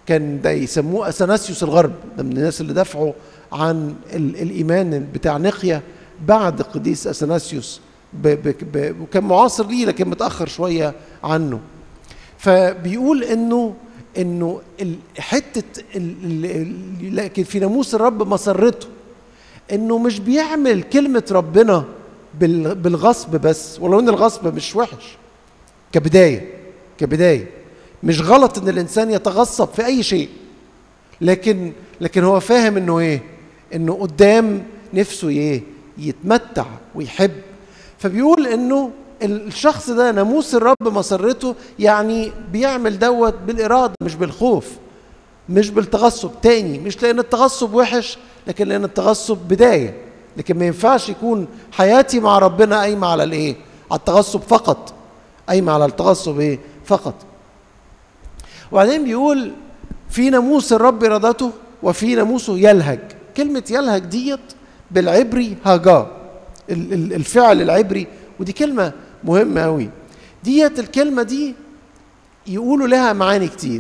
كان ده يسموه اثناسيوس الغرب ده من الناس اللي دافعوا عن ال الايمان بتاع نقيا بعد قديس اثناسيوس ب ب ب وكان معاصر ليه لكن متاخر شويه عنه فبيقول انه انه حته لكن في ناموس الرب مسرته انه مش بيعمل كلمه ربنا بالغصب بس ولو ان الغصب مش وحش كبدايه كبدايه مش غلط ان الانسان يتغصب في اي شيء لكن لكن هو فاهم انه ايه انه قدام نفسه ايه يتمتع ويحب فبيقول انه الشخص ده ناموس الرب مسرته يعني بيعمل دوت بالاراده مش بالخوف مش بالتغصب تاني مش لان التغصب وحش لكن لان التغصب بدايه لكن ما ينفعش يكون حياتي مع ربنا قايمه على الايه على التغصب فقط قايمه على التغصب ايه فقط وبعدين بيقول في ناموس الرب ارادته وفي ناموسه يلهج كلمه يلهج ديت بالعبري هاجا الفعل العبري ودي كلمه مهمه قوي ديت الكلمه دي يقولوا لها معاني كتير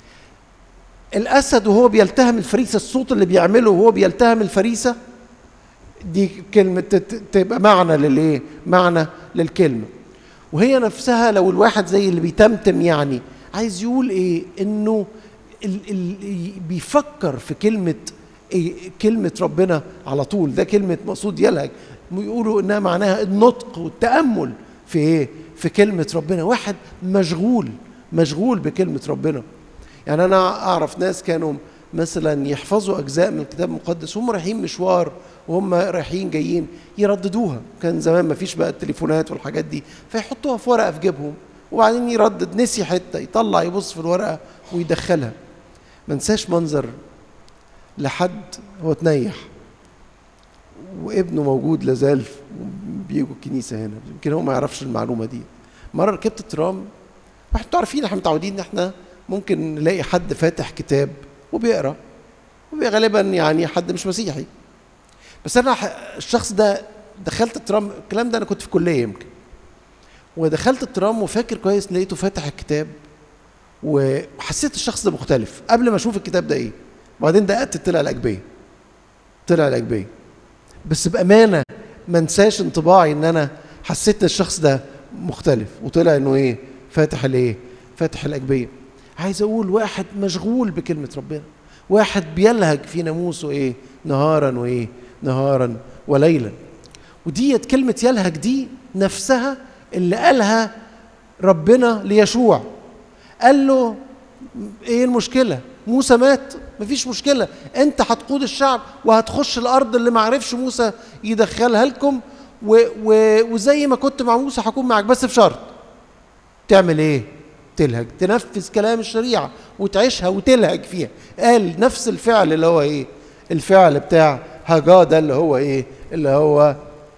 الاسد وهو بيلتهم الفريسه الصوت اللي بيعمله وهو بيلتهم الفريسه دي كلمه تبقى معنى للايه معنى للكلمه وهي نفسها لو الواحد زي اللي بيتمتم يعني عايز يقول ايه انه ال ال بيفكر في كلمه إيه كلمه ربنا على طول ده كلمه مقصود يلهج يقولوا انها معناها النطق والتامل في ايه في كلمه ربنا واحد مشغول مشغول بكلمه ربنا يعني انا اعرف ناس كانوا مثلا يحفظوا اجزاء من الكتاب المقدس هم رايحين مشوار وهم رايحين جايين يرددوها كان زمان ما فيش بقى التليفونات والحاجات دي فيحطوها في ورقه في جيبهم وبعدين يردد نسي حته يطلع يبص في الورقه ويدخلها ما انساش منظر لحد هو تنيح وابنه موجود لازال بيجوا الكنيسه هنا يمكن هو ما يعرفش المعلومه دي مره ركبت ترام واحنا عارفين احنا متعودين ان احنا ممكن نلاقي حد فاتح كتاب وبيقرا وغالبا يعني حد مش مسيحي بس انا الشخص ده دخلت الترام الكلام ده انا كنت في كليه يمكن ودخلت الترام وفاكر كويس لقيته فاتح الكتاب وحسيت الشخص ده مختلف قبل ما اشوف الكتاب ده ايه وبعدين دققت طلع الاجبيه طلع الاجبيه بس بامانه ما انساش انطباعي ان انا حسيت ان الشخص ده مختلف وطلع انه ايه فاتح الايه فاتح الاجبيه عايز اقول واحد مشغول بكلمه ربنا واحد بيلهج في ناموسه ايه نهارا وايه نهارا وليلا وديت كلمه يلهج دي نفسها اللي قالها ربنا ليشوع قال له ايه المشكله موسى مات مفيش مشكله انت هتقود الشعب وهتخش الارض اللي ما عرفش موسى يدخلها لكم و و وزي ما كنت مع موسى هكون معاك بس بشرط تعمل ايه تلهج تنفذ كلام الشريعه وتعيشها وتلهج فيها قال نفس الفعل اللي هو ايه الفعل بتاع هجا ده اللي هو ايه اللي هو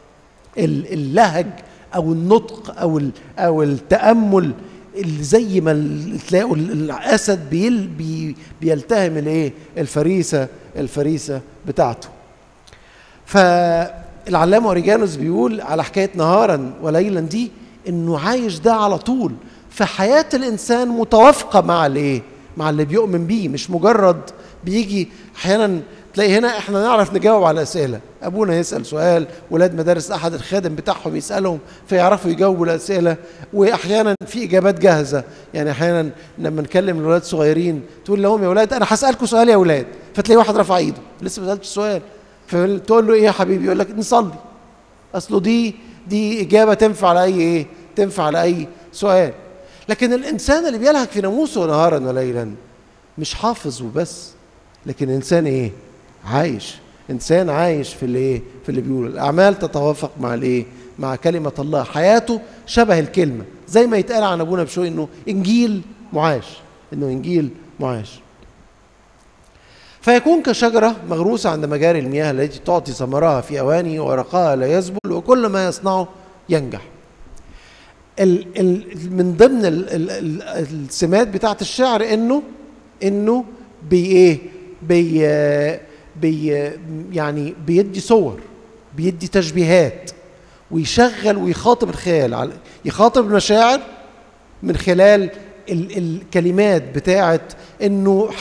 اللهج او النطق او او التامل اللي زي ما تلاقوا الاسد بيل بي بيلتهم الايه الفريسه الفريسه بتاعته فالعلامه اوريجانوس بيقول على حكايه نهارا وليلا دي انه عايش ده على طول فحياه الانسان متوافقه مع الايه مع اللي بيؤمن بيه مش مجرد بيجي احيانا تلاقي هنا احنا نعرف نجاوب على اسئله ابونا يسال سؤال ولاد مدارس احد الخادم بتاعهم يسالهم فيعرفوا يجاوبوا الاسئله واحيانا في اجابات جاهزه يعني احيانا لما نكلم الولاد الصغيرين تقول لهم يا ولاد انا هسالكم سؤال يا ولاد فتلاقي واحد رفع ايده لسه ما سالتش السؤال فتقول له ايه يا حبيبي يقول لك نصلي اصله دي دي اجابه تنفع لاي ايه تنفع لاي سؤال لكن الانسان اللي بيلهج في ناموسه نهارا وليلا مش حافظ وبس لكن انسان ايه عايش انسان عايش في الايه في اللي بيقوله الاعمال تتوافق مع الايه مع كلمه الله حياته شبه الكلمه زي ما يتقال عن ابونا بشوي انه انجيل معاش انه انجيل معاش فيكون كشجرة مغروسة عند مجاري المياه التي تعطي ثمرها في أواني ورقها لا يذبل وكل ما يصنعه ينجح. ال ال من ضمن ال ال ال السمات بتاعت الشعر انه انه بي ايه بي بي يعني بيدي صور بيدي تشبيهات ويشغل ويخاطب الخيال يخاطب المشاعر من خلال ال الكلمات بتاعت انه